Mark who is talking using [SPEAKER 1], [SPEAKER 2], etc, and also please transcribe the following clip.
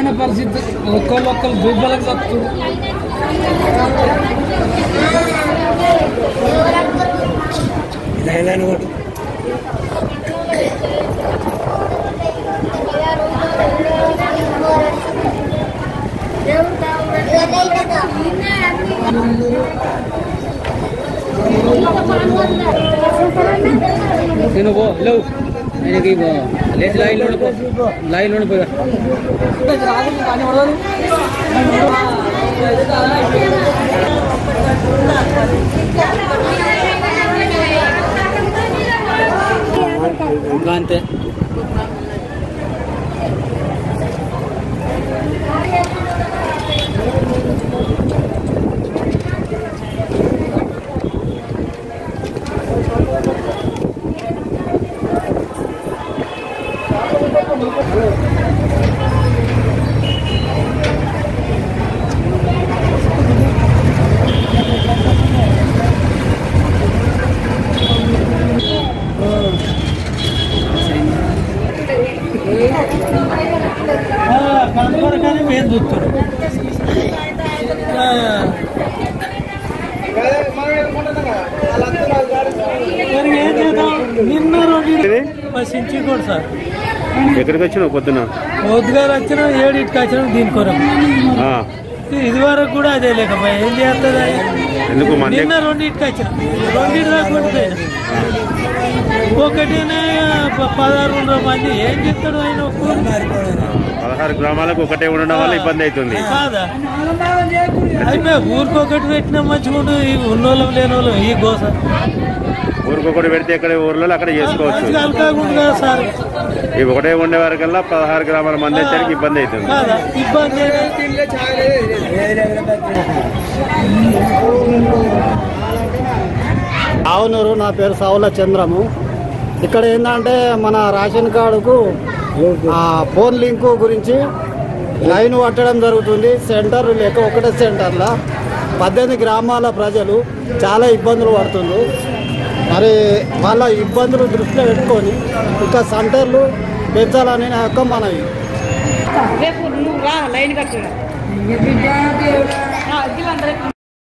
[SPEAKER 1] ఘోరమైన పరిస్థితి ఒక్కళ్ళు ఒక్కళ్ళు దుబ్బలకు చదువుతారు
[SPEAKER 2] తిను పో లేవు ఆయనకి పో. లేచి లైన్లోనే పో లైన్లోనే పోయి ఇంకా అంతే
[SPEAKER 1] కనపడగానే మేము చూస్తారు మరి ఏం చేద్దాం నిన్న రెండు పసించి కూడా సార్
[SPEAKER 3] ఎక్కడికి వచ్చినావు పొద్దున
[SPEAKER 1] పొద్దుగారు వచ్చిన ఏడింటికి వచ్చిన దీని కొరకు
[SPEAKER 3] ఆ,
[SPEAKER 1] ఇది వరకు కూడా అదే లేకపోయా ఏం చేస్తుంది అది?
[SPEAKER 3] ఎందుకు మంది
[SPEAKER 1] నిన్న రెండింటికి వచ్చిన రెండింటి దాకా కొట్టిపోయిన ఒకటినే ప- పదహారు వందల మంది ఏం చెప్తాడు ఆయన ఒక్కరు
[SPEAKER 3] పదహారు గ్రామాలకు ఒకటే ఉండడం వల్ల ఇబ్బంది అవుతుంది
[SPEAKER 1] కాదా అయిపోయి ఊరికి ఒకటి పెట్టినా మంచిగా ఉండు ఈ ఉన్నోళ్ళం లేని వాళ్ళం ఈ గోస
[SPEAKER 3] ఊరికొకటి పెడితే ఎక్కడ ఊర్లో అక్కడ చేసుకోవచ్చు
[SPEAKER 1] మంచిగా అలకాకుండా కదా సార్
[SPEAKER 3] ఈ ఒకటే ఉండే వరకల్లా పదహారు గ్రామాల మంది వచ్చేసరికి ఇబ్బంది అవుతుంది
[SPEAKER 1] కాదా ఇబ్బంది
[SPEAKER 4] ఆవునూరు నా పేరు సావుల చంద్రము ఇక్కడ ఏంటంటే మన రేషన్ కార్డుకు ఆ, ఫోన్ లింకు గురించి లైన్ పట్టడం జరుగుతుంది సెంటర్ లేక ఒకటే సెంటర్లో పద్దెనిమిది గ్రామాల ప్రజలు చాలా ఇబ్బందులు పడుతుంది మరి వాళ్ళ ఇబ్బందులు దృష్టిలో పెట్టుకొని ఇంకా సెంటర్లు పెంచాలని నా యొక్క మనవి
[SPEAKER 5] రేపు నువ్వు రా లైన్ కట్టు